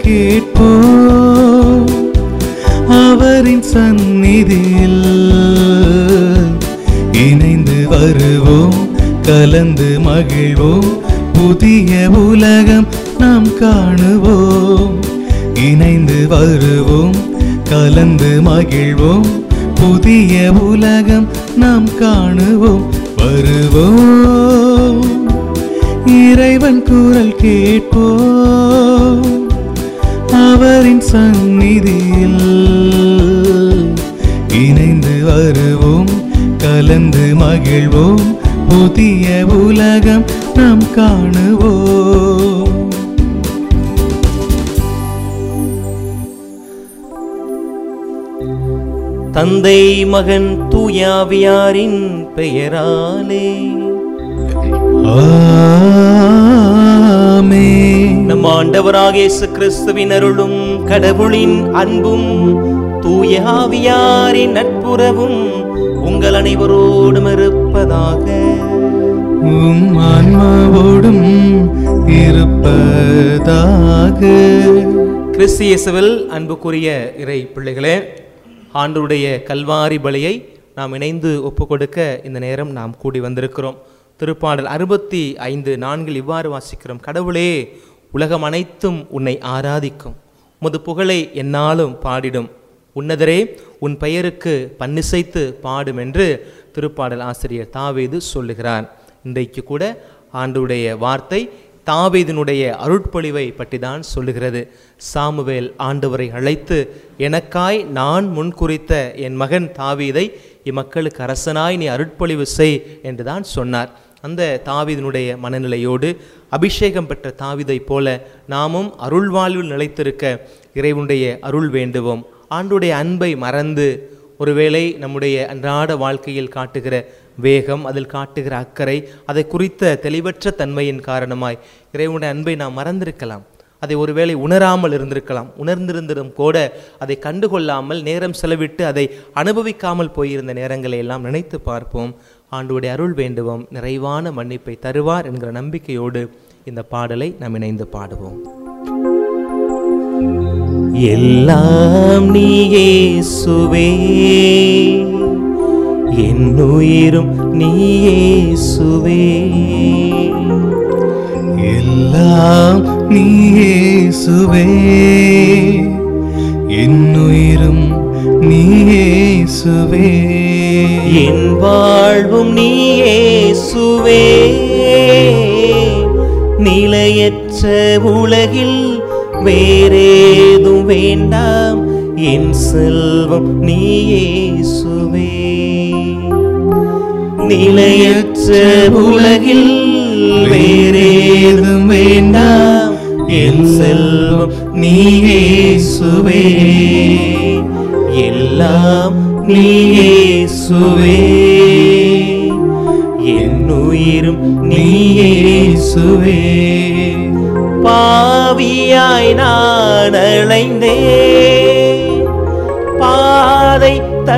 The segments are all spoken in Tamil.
கேட்போம் அவரின் சந்நிதியில் இணைந்து வருவோம் கலந்து மகிழ்வோம் புதிய உலகம் நாம் காணுவோம் இணைந்து வருவோம் கலந்து மகிழ்வோம் புதிய உலகம் நாம் காணுவோம் வருவோம் இறைவன் குரல் கேட்போம் அவரின் சந்நிதியில் இணைந்து வருவோம் கலந்து மகிழ்வோம் புதிய உலகம் நாம் காணுவோம் தந்தை மகன் தூயாவியாரின் பெயராலே ஆமென். நம் ஆண்டவராக இயேசு கிறிஸ்துவின் அருளும் கடவுளின் அன்பும் தூயாவியாரின் நட்புறவும் உங்கள் அனைவரோடும் இருப்பதாக உம் ஆன்மாவோடும் இருப்பதாக கிறிஸ்து இயேசுவில் அன்புக்குரிய இறை பிள்ளைகளே ஆண்டவருடைய கல்வாரி பலியை நாம் இணைந்து ஒப்புக் கொடுக்க இந்த நேரம் நாம் கூடி வந்திருக்கிறோம் திருப்பாடல் அறுபத்தி ஐந்து நான்கில் இவ்வாறு வாசிக்கிறோம் கடவுளே உலகம் அனைத்தும் உன்னை ஆராதிக்கும் உமது புகழை எந்நாளும் பாடிடும் உன்னதரே உன் பெயருக்கு பன்னிசைத்து பாடும் என்று திருப்பாடல் ஆசிரியர் தாவீது சொல்லுகிறார் இன்றைக்கு கூட ஆண்டுடைய வார்த்தை தாவீதினுடைய அருட்பொழிவை பற்றி தான் சொல்லுகிறது சாமுவேல் ஆண்டவரை அழைத்து எனக்காய் நான் முன்குறித்த என் மகன் தாவீதை இம்மக்களுக்கு அரசனாய் நீ அருட்பொழிவு செய் என்று தான் சொன்னார் அந்த தாவீதினுடைய மனநிலையோடு அபிஷேகம் பெற்ற தாவீதைப் போல நாமும் அருள் வாழ்வில் நிலைத்திருக்க இறைவனுடைய அருள் வேண்டுவோம் ஆண்டுடைய அன்பை மறந்து ஒருவேளை நம்முடைய அன்றாட வாழ்க்கையில் காட்டுகிற வேகம் அதில் காட்டுகிற அக்கறை அதை குறித்த தெளிவற்ற தன்மையின் காரணமாய் இறைவனுடைய அன்பை நாம் மறந்திருக்கலாம் அதை ஒருவேளை உணராமல் இருந்திருக்கலாம் உணர்ந்திருந்திரும் கூட அதை கண்டுகொள்ளாமல் நேரம் செலவிட்டு அதை அனுபவிக்காமல் போயிருந்த நேரங்களை எல்லாம் நினைத்து பார்ப்போம் ஆண்டுடைய அருள் வேண்டுவோம் நிறைவான மன்னிப்பை தருவார் என்கிற நம்பிக்கையோடு இந்த பாடலை நாம் இணைந்து பாடுவோம் எல்லாம் நீயே சுவே என் உயிரும் நீயே சுவே எல்லாம் நீயேசுவே என்னுயிரும் நீயேசுவே என் வாழ்வும் நீயே சுவே நிலையற்ற உலகில் வேறேதும் வேண்டாம் என் செல்வம் நீயே சுவே நிலையற்ற உலகில் வேறேதும் வேண்டாம் என் செல்வம் நீயே சுவே எல்லாம் நீயே சுவே என் உயிரும் நீயே சுவே பாவியாய் நான் அலைந்தேன் பாதை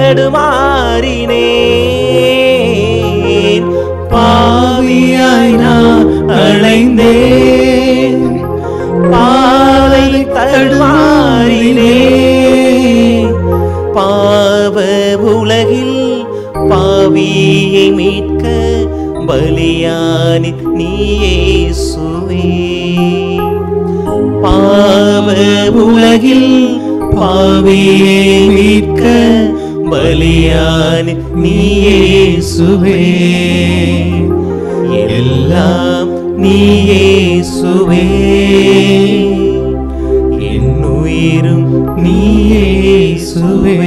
தடுமாறினேன் பாவியாய் நான் அலைந்தேன் பாதை தடுமாறினேன் பாவ உலகில் பாவியை மீட்க பலியானி நீயே சுவே பாவ உலகில் பாவியை மீட்க பலியானி நீயே சுவே எல்லாம் நீயே சுவே என் உயிரும் நீயே சுவே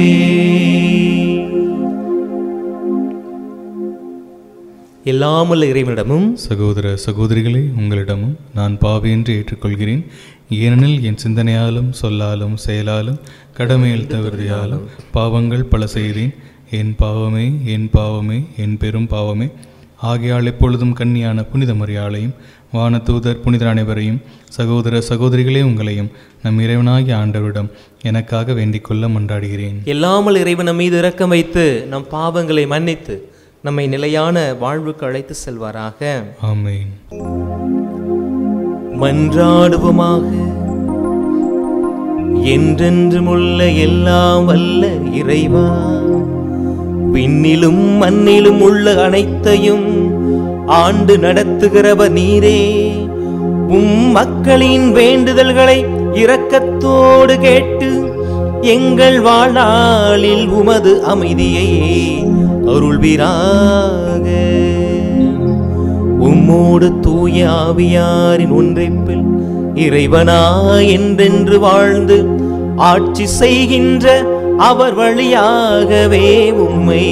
எல்லாமுள்ள இறைவனிடமும் சகோதர சகோதரிகளே உங்களிடமும் நான் பாவியின்றி ஏற்றுக்கொள்கிறேன் ஏனெனில் என் சிந்தனையாலும் சொல்லாலும் செயலாலும் கடமையில் தவறுதியாலும் பாவங்கள் பல செய்தேன் என் பாவமே என் பாவமே என் பெரும் பாவமே ஆகையால் எப்பொழுதும் கன்னியான புனித மரியாளையும் வானதூதர் புனிதர் அனைவரையும் சகோதர சகோதரிகளே உங்களையும் நம் இறைவனாகிய ஆண்டவரிடம் எனக்காக வேண்டிக் கொள்ள மன்றாடுகிறேன் எல்லாமல் இறைவன் நம் மீது இரக்கம் வைத்து நம் பாவங்களை மன்னித்து நம்மை நிலையான வாழ்வுக்கு அழைத்து செல்வாராக ஆமென் மன்றாடுவோமாக என்றென்றும் உள்ள எல்லாம் வல்ல இறைவா விண்ணிலும் மண்ணிலும் உள்ள அனைத்தையும் ஆண்டு நடத்துகிறவர் நீரே உம் மக்களின் வேண்டுதல்களை இரக்கத்தோடு கேட்டு எங்கள் வாழ்நாளில் உமது அமைதியை அருள்வீராக உம்மோடு தூய ஆவியாரின் ஒன்றைப்பில் இறைவனா என்றென்று வாழ்ந்து ஆட்சி செய்கின்ற அவர் வழியாகவே உம்மை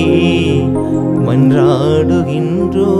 மன்றாடுகின்றோ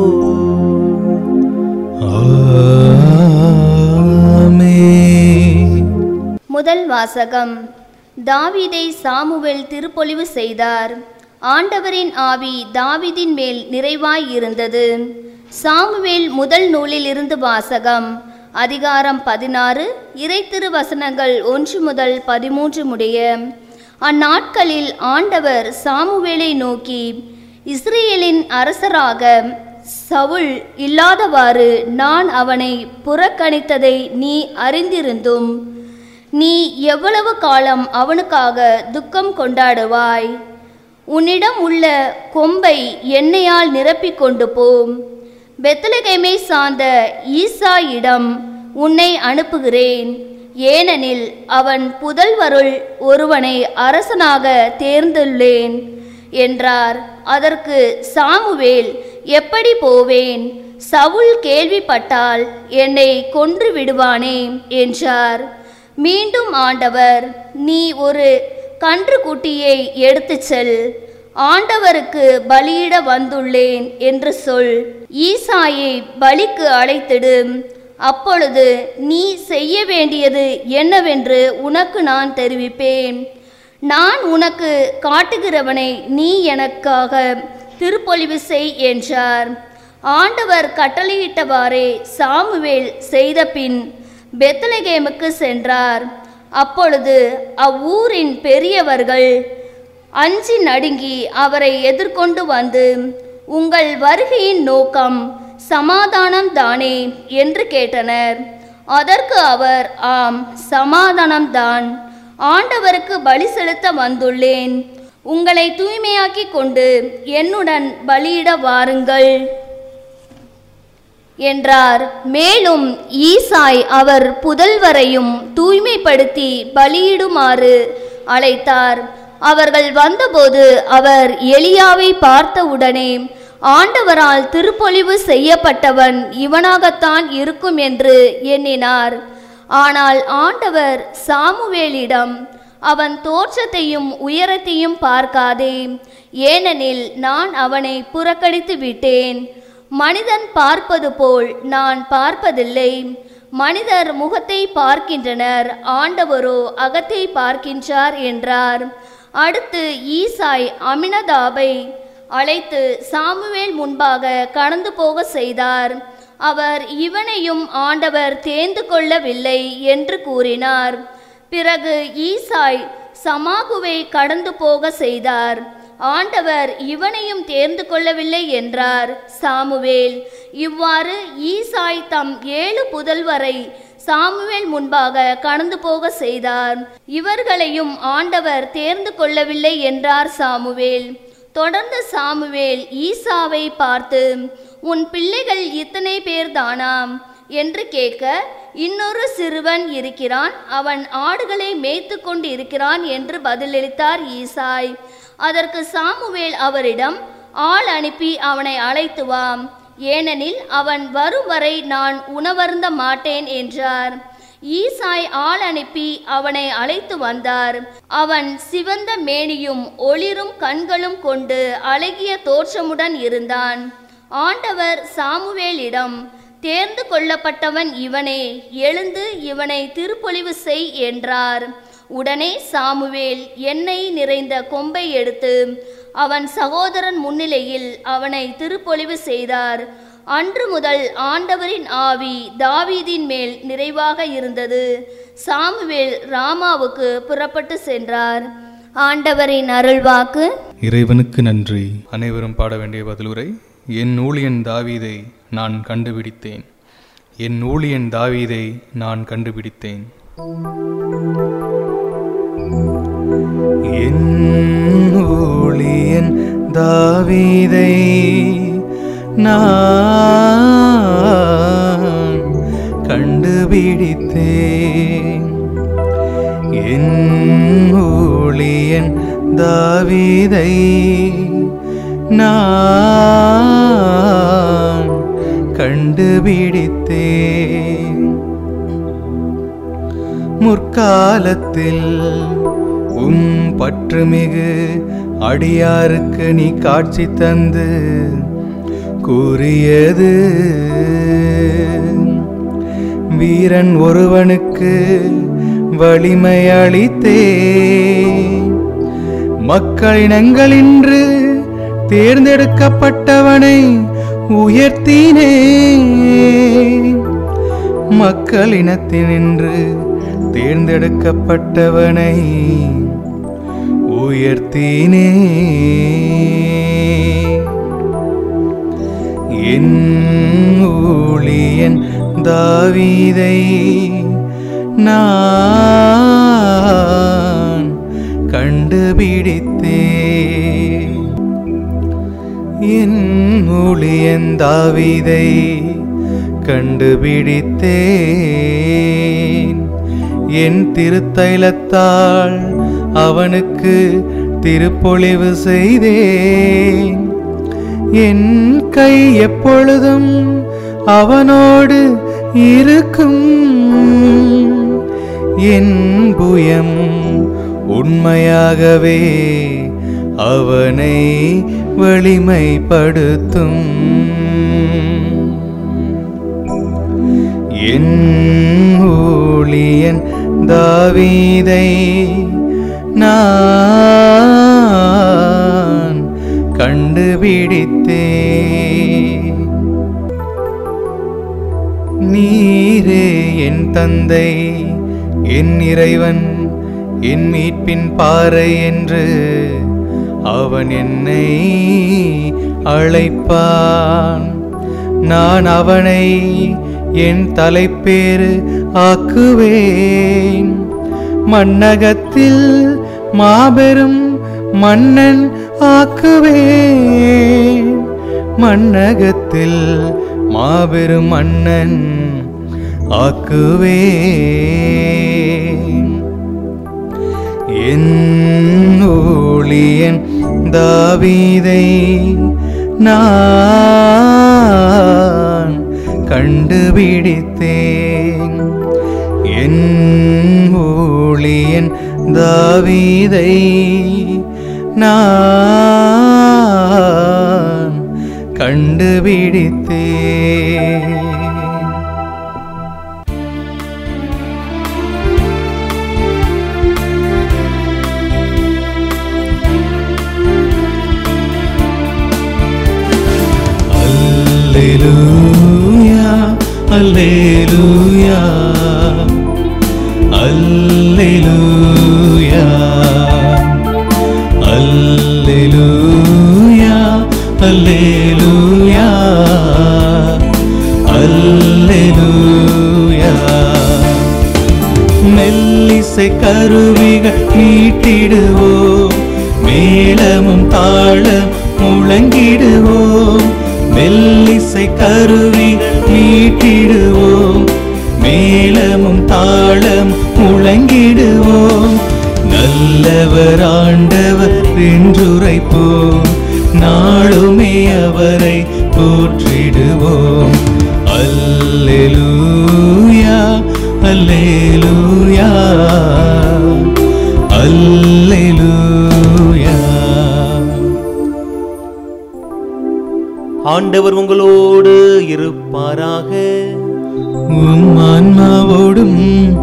ஆமென். முதல் வாசகம் தாவீதை சாமுவேல் திருப்பொழிவு செய்தார் ஆண்டவரின் ஆவி தாவீதின் மேல் நிறைவாய் இருந்தது சாமுவேல் முதல் நூலில் இருந்து வாசகம் அதிகாரம் பதினாறு இறை திருவசனங்கள் ஒன்று முதல் பதிமூன்று முடிய அந்நாட்களில் ஆண்டவர் சாமுவேலை நோக்கி இஸ்ரேலின் அரசராக சவுல் இல்லாதவாறு நான் அவனை புறக்கணித்ததை நீ அறிந்திருந்தும் நீ எவ்வளவு காலம் அவனுக்காக துக்கம் கொண்டாடுவாய் உன்னிடம் உள்ள கொம்பை எண்ணெயால் நிரப்பிக் கொண்டு போம் பெத்தலகேமை சார்ந்த ஈசாயிடம் உன்னை அனுப்புகிறேன் ஏனெனில் அவன் புதல்வருள் ஒருவனை அரசனாக தேர்ந்துள்ளேன் என்றார் அதற்கு சாமுவேல் எப்படி போவேன் சவுல் கேள்விப்பட்டால் என்னை கொன்று விடுவானே என்றார் மீண்டும் ஆண்டவர் நீ ஒரு கன்றுக்குட்டியை எடுத்துச் செல் ஆண்டவருக்கு பலியிட வந்துள்ளேன் என்று சொல் ஈசாயை பலிக்கு அழைத்திடு அப்பொழுது நீ செய்ய வேண்டியது என்னவென்று உனக்கு நான் தெரிவிப்பேன் நான் உனக்கு காட்டுகிறவனை நீ எனக்காக திருப்பொழிவு செய் என்றார் ஆண்டவர் கட்டளையிட்டவாறே சாமுவேல் செய்த பின் பெத்லகேமுக்கு சென்றார் அப்பொழுது அவ்வூரின் பெரியவர்கள் அஞ்சி நடுங்கி அவரை எதிர்கொண்டு வந்து உங்கள் வருகையின் நோக்கம் சமாதானம் தானே என்று கேட்டனர் அதற்கு அவர் ஆம் சமாதானம்தான் ஆண்டவருக்கு பலி செலுத்த வந்துள்ளேன் உங்களை தூய்மையாக்கி கொண்டு என்னுடன் பலியிட வாருங்கள் என்றார் மேலும் ஈசாய் அவர் புதல்வரையும் தூய்மைப்படுத்தி பலியிடுமாறு அழைத்தார் அவர்கள் வந்தபோது அவர் எலியாவை பார்த்தவுடனே ஆண்டவரால் திருப்பொழிவு செய்யப்பட்டவன் இவனாகத்தான் இருக்கும் என்று எண்ணினார் ஆனால் ஆண்டவர் சாமுவேலிடம் அவன் தோற்றத்தையும் உயரத்தையும் பார்க்காதே ஏனெனில் நான் அவனை புறக்கணித்து விட்டேன் மனிதன் பார்ப்பது போல் நான் பார்ப்பதில்லை மனிதர் முகத்தை பார்க்கின்றனர் ஆண்டவரோ அகத்தை பார்க்கின்றார் என்றார் அடுத்து ஈசாய் அமினதாபை அழைத்து சாமுவேல் முன்பாக கடந்து போக செய்தார் அவர் இவனையும் ஆண்டவர் தேர்ந்து கொள்ளவில்லை என்று கூறினார் பிறகு ஈசாய் சமாகுவை கடந்து போக செய்தார் ஆண்டவர் இவனையும் தேர்ந்து கொள்ளவில்லை என்றார் சாமுவேல் இவ்வாறு ஈசாய் தம் ஏழு புதல்வரை சாமுவேல் முன்பாக கடந்து போக செய்தார் இவர்களையும் ஆண்டவர் தேர்ந்து கொள்ளவில்லை என்றார் சாமுவேல் தொடர்ந்து சாமுவேல் ஈசாவை பார்த்து உன் பிள்ளைகள் இத்தனை பேர்தானாம் என்று கேட்க இன்னொரு சிறுவன் இருக்கிறான் அவன் ஆடுகளை மேய்த்து கொண்டு இருக்கிறான் என்று பதிலளித்தார் ஈசாய் அதற்கு சாமுவேல் அவரிடம் ஆள் அனுப்பி அவனை அழைத்து வாம் ஏனெனில் அவன் வரும் வரை நான் உணவருந்த மாட்டேன் என்றார் ஈசாய் ஆள் அனுப்பி அவனை அழைத்து வந்தார் அவன் சிவந்த மேனியும் ஒளிரும் கண்களும் கொண்டு அழகிய தோற்றமுடன் இருந்தான் ஆண்டவர் சாமுவேலிடம் தேர்ந்து கொள்ளப்பட்டவன் இவனே எழுந்து இவனை திருப்பொழிவு செய் என்றார் உடனே சாமுவேல் எண்ணெய் நிறைந்த கொம்பை எடுத்து அவன் சகோதரன் முன்னிலையில் அவனை திருப்பொழிவு செய்தார் அன்று முதல் ஆண்டவரின் ஆவி தாவீதின் மேல் நிறைவாக இருந்தது சாமுவேல் ராமாவுக்கு புறப்பட்டு சென்றார் ஆண்டவரின் அருள்வாக்கு இறைவனுக்கு நன்றி அனைவரும் பாட வேண்டிய பதிலுரை என் ஊழியன் தாவீதை நான் கண்டுபிடித்தேன் என் ஊழியன் தாவீதை நான் கண்டுபிடித்தேன் என் ஊழியன் தாவீதை நான் கண்டுபிடித்தேன் என் ஊழியன் தாவீதை நான் கண்டுபிடித்தேன் முற்காலத்தில் உம் பற்றுமிகு அடியாருக்கு நீ காட்சி தந்து கூறியது வீரன் ஒருவனுக்கு வலிமை அளித்தே மக்களினங்களின்று தேர்ந்தெடுக்கப்பட்டவனை உயர்த்தினே மக்களினத்தினின்று தேர்ந்தெடுக்கப்பட்டவனை உயர்த்தினே என் ஊழியன் தாவீதை நான் கண்டுபிடித்தேன் என் ஊழியன் தாவீதை கண்டுபிடித்தேன் என் திருத்தைலத்தால் அவனுக்கு திருப்பொழிவு செய்தேன் என் கை எப்பொழுதும் அவனோடு இருக்கும் என் புயம் உண்மையாகவே அவனை வலிமைப்படுத்தும் என் ஊழியன் தாவீதை நான் கண்டுபிடித்தேன் நீரே என் தந்தை என் இறைவன் என் மீட்பின் பாறை என்று அவன் என்னை அழைப்பான் நான் அவனை என் தலைப்பேறு ஆக்குவேன் மன்னகத்தில் மாபெரும் மன்னன் ஆக்குவேன் மன்னகத்தில் மாபெரும் மன்னன் ஆக்குவேன் என் ஊழியன் தாவீதை நான் கண்டுபிடித்தேன் என் ஊழியன் தாவீதை நான் கண்டுபிடித்தேன் அல்லேலூயா அல்லேலூயா அல்லேலூயா அல்லேலூயா அல்லேலூயா அல்லேலூயா மெல்லிசை கருவிகள் மீட்டிடுவோம் மேளமும் தாளம் முழங்கிடுவோம் மெல்லிசை கருவிகள் மீட்டிடுவோம் மேளமும் தாளம் முழங்கிடுவோம் நல்லவர் ஆண்டவர் என்றுரைப்போம் நாளுமே அவரை போற்றிடுவோம் அல்லேலூயா அல்லேலூயா அல்லேலூயா ஆண்டவர் உங்களோடு இருப்பாராக உம் ஆன்மாவோடும்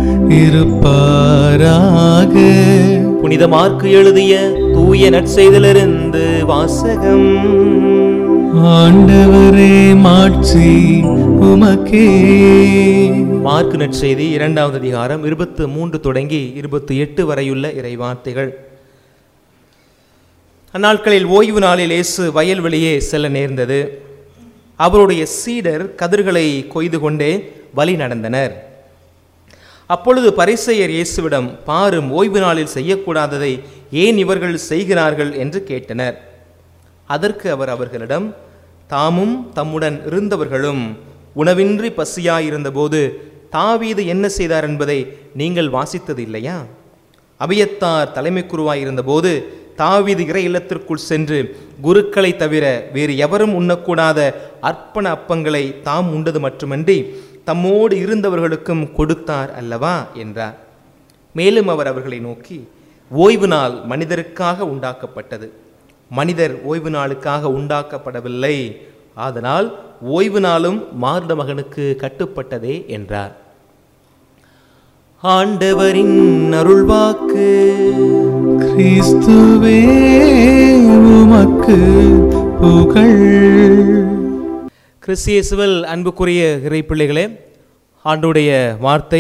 இருப்பாராக புனித மார்க்கு எழுதிய தூய நற்செய்திலிருந்து வாசகம் ஆண்டவரே மாட்சி உமக்கே மார்க்கு நற்செய்தி இரண்டாவது அதிகாரம் இருபத்து மூன்று தொடங்கி இருபத்தி எட்டு வரையுள்ள இறைவார்த்தைகள் அந்நாட்களில் ஓய்வு நாளில் இயேசு வயல்வெளியே செல்ல நேர்ந்தது அவருடைய சீடர் கதிர்களை கொய்து கொண்டே வழி நடந்தனர் அப்பொழுது பரிசெயர் இயேசுவிடம் பாரும் ஓய்வு நாளில் செய்யக்கூடாததை ஏன் இவர்கள் செய்கிறார்கள் என்று கேட்டனர் அதற்கு அவர் அவர்களிடம் தாமும் தம்முடன் இருந்தவர்களும் உணவின்றி பசியாயிருந்தபோது தாவீது என்ன செய்தார் என்பதை நீங்கள் வாசித்தது இல்லையா அபியத்தார் தலைமை குருவாயிருந்தபோது தாவீது இறை இல்லத்திற்குள் சென்று குருக்களை தவிர வேறு எவரும் உண்ணக்கூடாத அர்ப்பண அப்பங்களை தாம் உண்டது மட்டுமன்றி தம்மோடு இருந்தவர்களுக்கும் கொடுத்தார் அல்லவா என்றார் மேலும் அவர் அவர்களை நோக்கி ஓய்வு நாள் மனிதருக்காக உண்டாக்கப்பட்டது மனிதர் ஓய்வு நாளுக்காக உண்டாக்கப்படவில்லை அதனால் ஓய்வு நாளும் மார்ட மகனுக்கு கட்டுப்பட்டதே என்றார் ஆண்டவரின் அருள்வாக்கு கிறிஸ்துவே உமக்கு புகழ் கிறிஸ்தியேசுவில் அன்புக்குரிய இறை பிள்ளைகளே ஆண்டுடைய வார்த்தை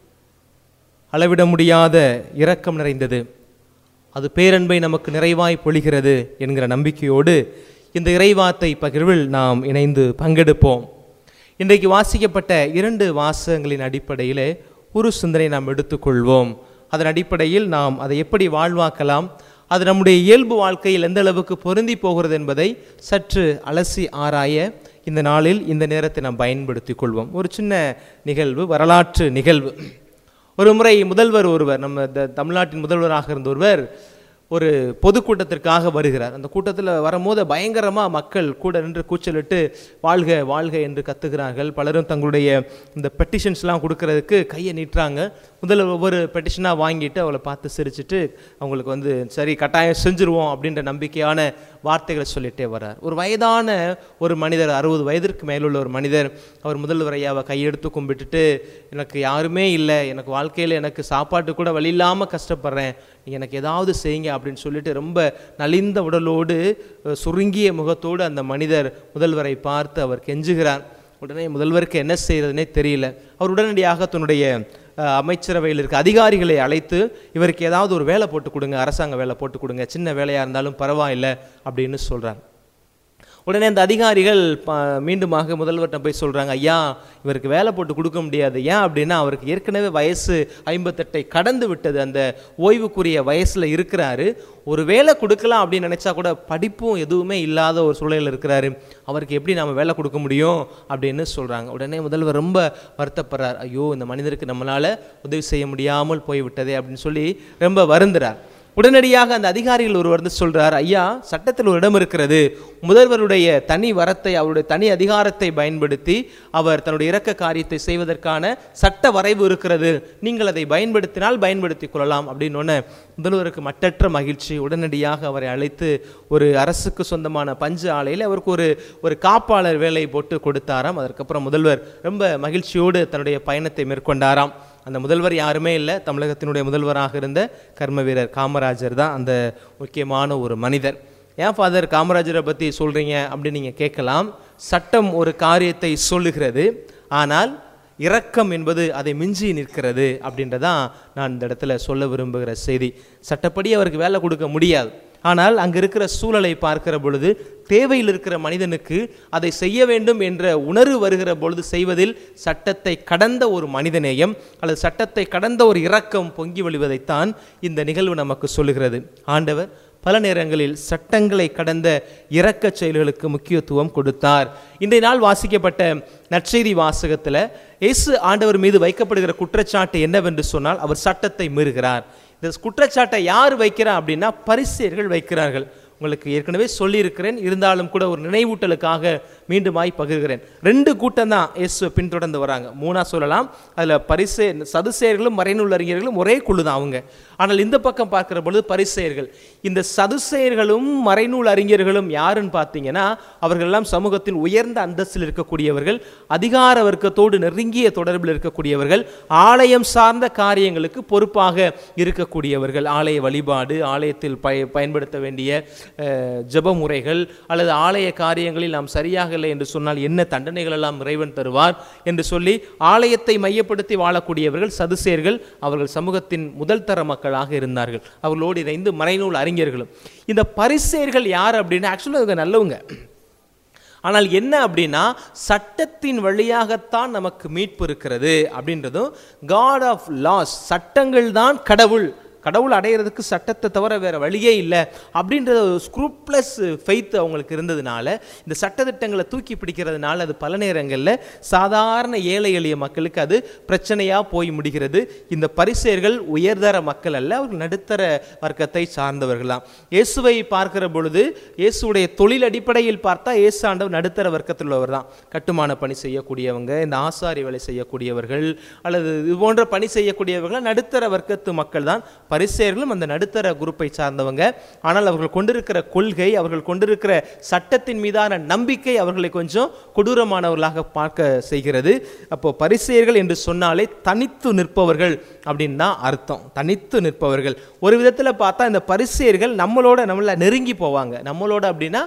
அளவிட முடியாத இரக்கம் நிறைந்தது அது பேரன்பை நமக்கு நிறைவாய் பொழிகிறது என்கிற நம்பிக்கையோடு இந்த இறைவார்த்தை பகிர்வில் நாம் இணைந்து பங்கெடுப்போம் இன்றைக்கு வாசிக்கப்பட்ட இரண்டு வாசகங்களின் அடிப்படையிலே ஒரு சிந்தனை நாம் எடுத்துக்கொள்வோம் அதன் அடிப்படையில் நாம் அதை எப்படி வாழ்வாக்கலாம் அது நம்முடைய இயல்பு வாழ்க்கையில் எந்த அளவுக்கு பொருந்தி போகிறது என்பதை சற்று அலசி ஆராய இந்த நாளில் இந்த நேரத்தை நாம் பயன்படுத்திக் கொள்வோம் ஒரு சின்ன நிகழ்வு வரலாற்று நிகழ்வு ஒரு முறை முதல்வர் ஒருவர் நம்ம த- தமிழ்நாட்டின் முதல்வராக இருந்த ஒருவர் ஒரு பொதுக்கூட்டத்திற்காக வருகிறார் அந்த கூட்டத்தில் வரும்போது பயங்கரமாக மக்கள் கூட நின்று கூச்சலிட்டு வாழ்க வாழ்க என்று கத்துகிறார்கள் பலரும் தங்களுடைய இந்த பெட்டிஷன்ஸ்லாம் கொடுக்கறதுக்கு கையை நீட்டுறாங்க முதல்ல ஒவ்வொரு பெட்டிஷனாக வாங்கிட்டு அவளை பார்த்து சிரிச்சிட்டு அவங்களுக்கு வந்து சரி கட்டாயம் செஞ்சுருவோம் அப்படின்ற நம்பிக்கையான வார்த்தைகளை சொல்லிட்டே வர்றார் ஒரு வயதான ஒரு மனிதர் அறுபது வயதிற்கு மேலுள்ள ஒரு மனிதர் அவர் முதல்வர் ஐயாவை கையெடுத்து கும்பிட்டுட்டு எனக்கு யாருமே இல்லை எனக்கு வாழ்க்கையில் எனக்கு சாப்பாட்டு கூட வழி இல்லாமல் கஷ்டப்படுறேன் நீங்க எனக்கு ஏதாவது செய்யுங்க அப்படின்னு சொல்லிட்டு ரொம்ப நலிந்த உடலோடு அஹ், சுருங்கிய முகத்தோடு அந்த மனிதர் முதல்வரை பார்த்து அவர் கெஞ்சுகிறார் உடனே முதல்வருக்கு என்ன செய்யறதுனே தெரியல அவர் உடனடியாக தன்னுடைய அஹ், அமைச்சரவையில் இருக்க அதிகாரிகளை அழைத்து இவருக்கு ஏதாவது ஒரு வேலை போட்டு கொடுங்க அரசாங்க வேலை போட்டு கொடுங்க சின்ன வேலையாக இருந்தாலும் பரவாயில்லை அப்படின்னு சொல்றார் உடனே அந்த அதிகாரிகள் ப- மீண்டுமாக முதல்வர்கிட்ட போய் சொல்றாங்க ஐயா இவருக்கு வேலை போட்டு கொடுக்க முடியாது ஏன் அப்படின்னா அவருக்கு ஏற்கனவே வயசு ஐம்பத்தெட்டை கடந்து விட்டது அந்த ஓய்வுக்குரிய வயசுல இருக்கிறாரு ஒரு வேலை கொடுக்கலாம் அப்படின்னு நினைச்சா கூட படிப்பும் எதுவுமே இல்லாத ஒரு சூழலில் இருக்கிறாரு அவருக்கு எப்படி நாம வேலை கொடுக்க முடியும் அப்படின்னு சொல்றாங்க உடனே முதல்வர் ரொம்ப வருத்தப்படுறார் ஐயோ இந்த மனிதருக்கு நம்மளால உதவி செய்ய முடியாமல் போய்விட்டதே அப்படின்னு சொல்லி ரொம்ப வருந்துறார் உடனடியாக அந்த அதிகாரிகள் ஒருவர் வந்து சொல்றார் ஐயா சட்டத்தில் ஒரு இடம் இருக்கிறது முதல்வருடைய தனி வரத்தை அவருடைய தனி அதிகாரத்தை பயன்படுத்தி அவர் தன்னுடைய இறக்க காரியத்தை செய்வதற்கான சட்ட வரைவு இருக்கிறது நீங்கள் அதை பயன்படுத்தினால் பயன்படுத்திக் கொள்ளலாம் அப்படின்னு உடனே முதல்வருக்கு மட்டற்ற மகிழ்ச்சி உடனடியாக அவரை அழைத்து ஒரு அரசுக்கு சொந்தமான பஞ்சு ஆலையில் அவருக்கு ஒரு ஒரு காப்பாளர் வேலை போட்டு கொடுத்தாராம் அதற்கப்புறம் முதல்வர் ரொம்ப மகிழ்ச்சியோடு தன்னுடைய பயணத்தை மேற்கொண்டாராம் அந்த முதல்வர் யாருமே இல்லை தமிழகத்தினுடைய முதல்வராக இருந்த கர்ம வீரர் காமராஜர் தான் அந்த முக்கியமான ஒரு மனிதர் ஏன் ஃபாதர் காமராஜரை பற்றி சொல்கிறீங்க அப்படின்னு நீங்கள் கேட்கலாம் சட்டம் ஒரு காரியத்தை சொல்லுகிறது ஆனால் இரக்கம் என்பது அதை மிஞ்சி நிற்கிறது அப்படின்றதான் நான் இந்த இடத்துல சொல்ல விரும்புகிற செய்தி சட்டப்படி அவருக்கு வேலை கொடுக்க முடியாது ஆனால் அங்க இருக்கிற சூழலை பார்க்கிற பொழுது தேவையில் இருக்கிற மனிதனுக்கு அதை செய்ய வேண்டும் என்ற உணர்வு வருகிற பொழுது செய்வதில் சட்டத்தை கடந்த ஒரு மனிதநேயம் அல்லது சட்டத்தை கடந்த ஒரு இரக்கம் பொங்கி வழிவதைத்தான் இந்த நிகழ்வு நமக்கு சொல்லுகிறது ஆண்டவர் பல நேரங்களில் சட்டங்களை கடந்த இரக்க செயல்களுக்கு முக்கியத்துவம் கொடுத்தார் இன்றைய நாள் வாசிக்கப்பட்ட நற்செய்தி வாசகத்தில் இயேசு ஆண்டவர் மீது வைக்கப்படுகிற குற்றச்சாட்டு என்னவென்று சொன்னால் அவர் சட்டத்தை மீறுகிறார் இந்த குற்றச்சாட்டை யார் வைக்கிறா அப்படின்னா பரிசேயர்கள் வைக்கிறார்கள் உங்களுக்கு ஏற்கனவே சொல்லியிருக்கிறேன் இருந்தாலும் கூட ஒரு நினைவூட்டலுக்காக மீண்டுமாய் பகிர்கிறேன் ரெண்டு கூட்டம் தான் இயேசுவை பின்தொடர்ந்து வராங்க மூணா சொல்லலாம் அதில் பரிசே சதுசேயர்களும் மறைநூல் அறிஞர்களும் ஒரே குழு தான் அவங்க ஆனால் இந்த பக்கம் பார்க்கிற பொழுது பரிசேயர்கள் இந்த சதுசேயர்களும் மறைநூல் அறிஞர்களும் யாருன்னு பார்த்தீங்கன்னா அவர்கள் எல்லாம் சமூகத்தின் உயர்ந்த அந்தஸ்தில் இருக்கக்கூடியவர்கள் அதிகார வர்க்கத்தோடு நெருங்கிய தொடர்பில் இருக்கக்கூடியவர்கள் ஆலயம் சார்ந்த காரியங்களுக்கு பொறுப்பாக இருக்கக்கூடியவர்கள் ஆலய வழிபாடு ஆலயத்தில் பய பயன்படுத்த வேண்டிய அஹ், ஜெப முறைகள் அல்லது ஆலய காரியங்களில் நாம் சரியாக இல்லை என்று சொன்னால் என்ன தண்டனைகள் எல்லாம் இறைவன் தருவார் என்று சொல்லி ஆலயத்தை மையப்படுத்தி வாழக்கூடியவர்கள் சதுசேர்கள் அவர்கள் சமூகத்தின் முதல் தர மக்களாக இருந்தார்கள் அவர்களோடு இணைந்து மறைநூல் அறிஞர்களும் இந்த பரிசேர்கள் யார் அப்படின்னா ஆக்சுவலாக இவங்க நல்லவங்க ஆனால் என்ன அப்படின்னா சட்டத்தின் வழியாகத்தான் நமக்கு மீட்பு இருக்கிறது அப்படின்றதும் காட் ஆஃப் லாஸ் சட்டங்கள் தான் கடவுள் கடவுள் அடையிறதுக்கு சட்டத்தை தவிர வேற வழியே இல்லை அப்படின்ற ஸ்க்ரூப்ளஸ் ஃபெய்த் அவங்களுக்கு இருந்ததுனால இந்த சட்டத்திட்டங்களை தூக்கி பிடிக்கிறதுனால அது பல நேரங்களில் சாதாரண ஏழை எளிய மக்களுக்கு அது பிரச்சனையாக போய் முடிகிறது இந்த பரிசேர்கள் உயர்தர மக்கள் அல்ல அவர்கள் நடுத்தர வர்க்கத்தை சார்ந்தவர்களாம் இயேசுவை பார்க்கிற பொழுது இயேசுடைய தொழில் அடிப்படையில் பார்த்தா இயேசு ஆண்டவர் நடுத்தர வர்க்கத்தில் உள்ளவர் தான் கட்டுமான பணி செய்யக்கூடியவங்க இந்த ஆசாரி வேலை செய்யக்கூடியவர்கள் அல்லது இது போன்ற பணி செய்யக்கூடியவர்கள் நடுத்தர வர்க்கத்து மக்கள் தான் பரிசேர்களும் அந்த நடுத்தர குரூப்பை சார்ந்தவங்க ஆனால் அவர்கள் கொண்டிருக்கிற கொள்கை அவர்கள் கொண்டிருக்கிற சட்டத்தின் மீதான நம்பிக்கை அவர்களை கொஞ்சம் கொடூரமானவர்களாக பார்க்க செய்கிறது அப்போ பரிசேயர்கள் என்று சொன்னாலே தனித்து நிற்பவர்கள் அப்படின்னு தான் அர்த்தம் தனித்து நிற்பவர்கள் ஒரு விதத்தில் பார்த்தா இந்த பரிசேயர்கள் நம்மளோட நம்மள நெருங்கி போவாங்க நம்மளோட அப்படின்னா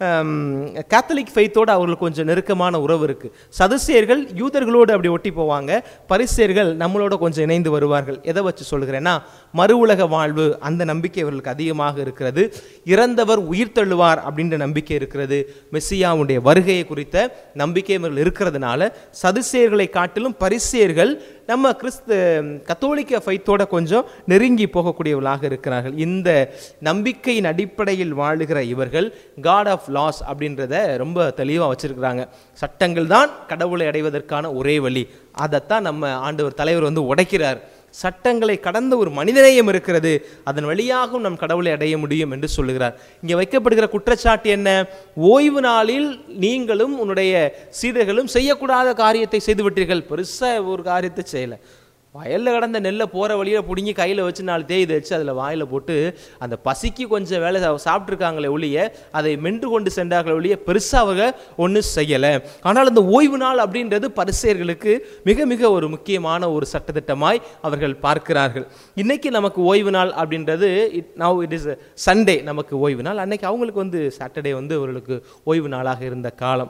கேத்தலிக் ஃபெய்த்தோட அவர்களுக்கு கொஞ்சம் நெருக்கமான உறவு இருக்கு சதுசேயர்கள் யூதர்களோடு அப்படி ஒட்டி போவாங்க பரிசேயர்கள் நம்மளோட கொஞ்சம் இணைந்து வருவார்கள் எதை வச்சு சொல்கிறேன்னா மறு உலக வாழ்வு அந்த நம்பிக்கை அவர்களுக்கு அதிகமாக இருக்கிறது இறந்தவர் உயிர் தள்ளுவார் அப்படின்ற நம்பிக்கை இருக்கிறது மெஸ்ஸியாவுடைய வருகையை குறித்த நம்பிக்கை இவர்கள் இருக்கிறதுனால சதுசேயர்களை காட்டிலும் பரிசேயர்கள் நம்ம கிறிஸ்து கத்தோலிக்க ஃபைத்தோட கொஞ்சம் நெருங்கி போகக்கூடியவர்களாக இருக்கிறார்கள் இந்த நம்பிக்கையின் அடிப்படையில் வாழுகிற இவர்கள் காட் ஆஃப் லாஸ் அப்படின்றத ரொம்ப தெளிவாக வச்சிருக்கிறாங்க சட்டங்கள் தான் கடவுளை அடைவதற்கான ஒரே வழி அதைத்தான் நம்ம ஆண்டவர் தலைவர் வந்து உடைக்கிறார் சட்டங்களை கடந்த ஒரு மனிதநேயம் இருக்கிறது அதன் வழியாகவும் நம் கடவுளை அடைய முடியும் என்று சொல்லுகிறார் இங்கே வைக்கப்படுகிற குற்றச்சாட்டு என்ன ஓய்வு நாளில் நீங்களும் உன்னுடைய சீடர்களும் செய்யக்கூடாத காரியத்தை செய்து விட்டீர்கள் பெருசாக ஒரு காரியத்தை செய்யலை வயலில் கடந்த நெல்லை போகிற வழியில் பிடுங்கி கையில் வச்சு நாலு தேய் வச்சு அதில் வாயில் போட்டு அந்த பசிக்கு கொஞ்சம் வேலை சா- சாப்பிட்ருக்காங்களே ஒழிய அதை மென்று கொண்டு சென்றார்களே ஒழிய பெருசாக அவங்க ஒன்றும் செய்யலை ஆனால் அந்த ஓய்வு நாள் அப்படின்றது பரிசேயர்களுக்கு மிக மிக ஒரு முக்கியமான ஒரு சட்டத்திட்டமாய் அவர்கள் பார்க்கிறார்கள் இன்னைக்கு நமக்கு ஓய்வு நாள் அப்படின்றது it now it is Sunday நமக்கு ஓய்வு நாள் அன்னைக்கு அவங்களுக்கு வந்து சாட்டர்டே வந்து அவர்களுக்கு ஓய்வு நாளாக இருந்த காலம்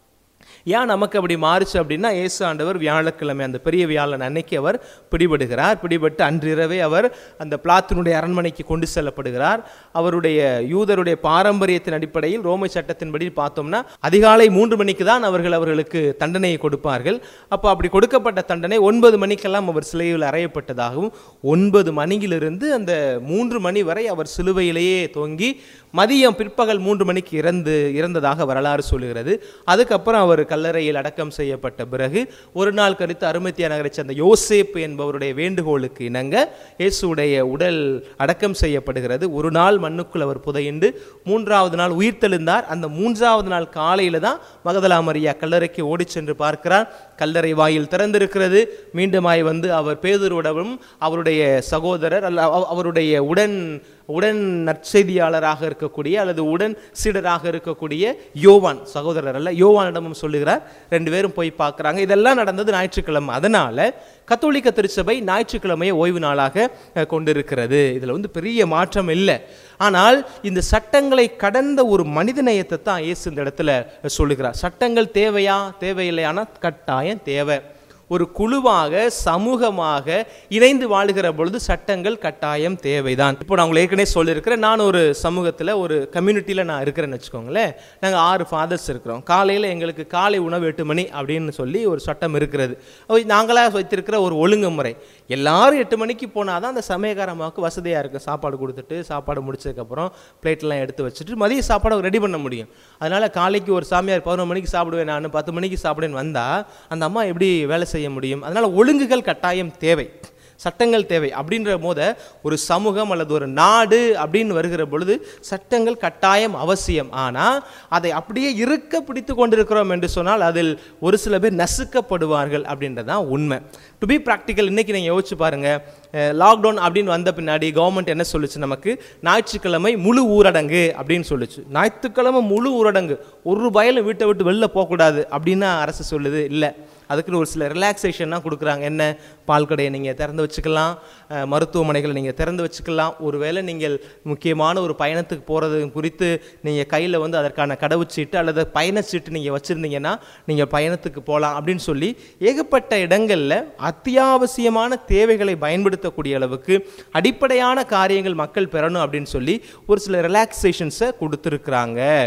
ஏன் நமக்கு அப்படி மாறுச்சு அப்படின்னா இயேசு ஆண்டவர் வியாழக்கிழமை அந்த பெரிய வியாழன் அன்னைக்கு அவர் பிடிபடுகிறார் பிடிபட்டு அன்றிரவே அவர் அந்த பிளாத்தினுடைய அரண்மனைக்கு கொண்டு செல்லப்படுகிறார் அவருடைய யூதருடைய பாரம்பரியத்தின் அடிப்படையில் ரோமை சட்டத்தின்படி பார்த்தோம்னா அதிகாலை மூன்று மணிக்கு தான் அவர்கள் அவர்களுக்கு தண்டனையை கொடுப்பார்கள் அப்போ அப்படி கொடுக்கப்பட்ட தண்டனை ஒன்பது மணிக்கெல்லாம் அவர் சிலுவையில் அறையப்பட்டதாகவும் ஒன்பது மணியிலிருந்து அந்த மூன்று மணி வரை அவர் சிலுவையிலேயே தொங்கி மதியம் பிற்பகல் மூன்று மணிக்கு இறந்து இறந்ததாக வரலாறு சொல்லுகிறது அதுக்கப்புறம் அவர் கல்லறையில் அடக்கம் செய்யப்பட்ட பிறகு ஒரு நாள் கழித்து அருமத்தியா நகரைச் சேர்ந்த யோசேப்பு என்பவருடைய வேண்டுகோளுக்கு இணங்க இயேசுடைய உடல் அடக்கம் செய்யப்படுகிறது ஒரு நாள் மண்ணுக்குள் அவர் புதையுண்டு மூன்றாவது நாள் உயிர்த்தெழுந்தார் அந்த மூன்றாவது நாள் காலையில தான் மகதலா மரியா கல்லறைக்கு ஓடிச் சென்று பார்க்கிறார் கல்லறை வாயில் திறந்திருக்கிறது மீண்டுமாய் வந்து அவர் பேதுருவிடமும் அவருடைய சகோதரர் அல்ல அவ- அவருடைய உடன் உடன் நற்செய்தியாளராக இருக்கக்கூடிய அல்லது உடன் சீடராக இருக்கக்கூடிய யோவான் சகோதரர் அல்ல யோவானிடமும் சொல்லுகிறார் ரெண்டு பேரும் போய் பார்க்குறாங்க இதெல்லாம் நடந்தது ஞாயிற்றுக்கிழமை அதனால கத்தோலிக்க திருச்சபை ஞாயிற்றுக்கிழமையை ஓய்வு நாளாக அஹ், கொண்டிருக்கிறது இதில் வந்து பெரிய மாற்றம் இல்லை ஆனால் இந்த சட்டங்களை கடந்த ஒரு மனிதநேயத்தை தான் இயேசு இந்த இடத்துல சொல்லுகிறார் சட்டங்கள் தேவையா தேவையில்லையானா கட்டாயம் தேவை ஒரு குழுவாக சமூகமாக இணைந்து வாழுகிற பொழுது சட்டங்கள் கட்டாயம் தேவைதான் இப்போ நான் உங்களுக்கு ஏற்கனவே சொல்லியிருக்கிறேன் நான் ஒரு சமூகத்தில் ஒரு கம்யூனிட்டியில் நான் இருக்கிறேன்னு வச்சுக்கோங்களேன் நாங்கள் ஆறு ஃபாதர்ஸ் இருக்கிறோம் காலையில் எங்களுக்கு காலை உணவு எட்டு மணி அப்படின்னு சொல்லி ஒரு சட்டம் இருக்கிறது அது நாங்களாக வைத்திருக்கிற ஒரு ஒழுங்குமுறை எல்லாரும் எட்டு மணிக்கு போனால் தான் அந்த சமயக்காரமாவுக்கு வசதியாக இருக்கும் சாப்பாடு கொடுத்துட்டு சாப்பாடு முடிச்சதுக்கப்புறம் பிளேட்லாம் எடுத்து வச்சுட்டு மதிய சாப்பாடை ரெடி பண்ண முடியும் அதனால் காலைக்கு ஒரு சாமியார் பதினொரு மணிக்கு சாப்பிடுவேன் நான் பத்து மணிக்கு சாப்பிடுவேன் வந்தால் அந்த அம்மா எப்படி வேலை செய்ய முடியும் அதனால் ஒழுங்குகள் கட்டாயம் தேவை சட்டங்கள் தேவை அப்படின்ற போத ஒரு சமூகம் அல்லது ஒரு நாடு அப்படின்னு வருகிற பொழுது சட்டங்கள் கட்டாயம் அவசியம் ஆனால் அதை அப்படியே இருக்க பிடித்து கொண்டிருக்கிறோம் என்று சொன்னால் அதில் ஒரு சில பேர் நசுக்கப்படுவார்கள் அப்படின்றதான் உண்மை டு பி ப்ராக்டிக்கல் இன்னைக்கு நீங்கள் யோசிச்சு பாருங்க லாக்டவுன் அப்படின்னு வந்த பின்னாடி கவர்மெண்ட் என்ன சொல்லுச்சு நமக்கு ஞாயிற்றுக்கிழமை முழு ஊரடங்கு அப்படின்னு சொல்லுச்சு ஞாயிற்றுக்கிழமை முழு ஊரடங்கு ஒரு ரூபாயிலும் வீட்டை விட்டு வெளில போகக்கூடாது அப்படின்னு அரசு சொல்லுது இல்லை அதுக்குன்னு ஒரு சில ரிலாக்ஸேஷன்லாம் கொடுக்குறாங்க என்ன பால் கடையை நீங்கள் திறந்து வச்சுக்கலாம் அஹ், மருத்துவமனைகளை நீங்கள் திறந்து வச்சுக்கலாம் ஒருவேளை நீங்கள் முக்கியமான ஒரு பயணத்துக்கு போகிறது குறித்து நீங்கள் கையில் வந்து அதற்கான கடவுச்சீட்டு அல்லது பயணச்சீட்டு நீங்கள் வச்சுருந்தீங்கன்னா நீங்கள் பயணத்துக்கு போகலாம் அப்படின்னு சொல்லி ஏகப்பட்ட இடங்களில் அத்தியாவசியமான தேவைகளை பயன்படுத்தக்கூடிய அளவுக்கு அடிப்படையான காரியங்கள் மக்கள் பெறணும் அப்படின்னு சொல்லி ஒரு சில ரிலாக்ஸேஷன்ஸை கொடுத்துருக்குறாங்க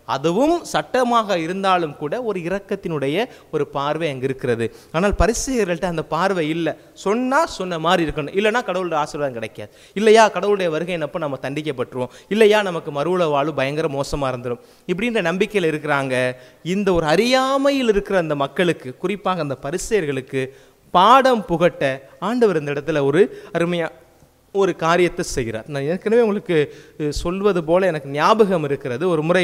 அதுவும் சட்டமாக இருந்தாலும் கூட ஒரு இரக்கத்தினுடைய ஒரு பார்வை அங்கே இருக்கிறது ஆனால் பரிசெயர்கள்ட்ட அந்த பார்வை இல்லை சொன்னா சொன்ன மாதிரி இருக்கணும் இல்லைன்னா கடவுளுடைய ஆசீர்வாதம் கிடைக்காது இல்லையா கடவுளுடைய வருகைனப்ப நம்ம தண்டிக்கப்பட்டுருவோம் இல்லையா நமக்கு மறுவுல வாழ்வு பயங்கர மோசமாக இருந்துடும் இப்படின்ற நம்பிக்கையில் இருக்கிறாங்க இந்த ஒரு அறியாமையில் இருக்கிற அந்த மக்களுக்கு குறிப்பாக அந்த பரிசெயர்களுக்கு பாடம் புகட்ட ஆண்டவர் இந்த இடத்துல ஒரு அருமையா ஒரு காரியத்தை செய்கிறார் நான் ஏற்கனவே உங்களுக்கு அஹ், சொல்வது போல எனக்கு ஞாபகம் இருக்கிறது ஒரு முறை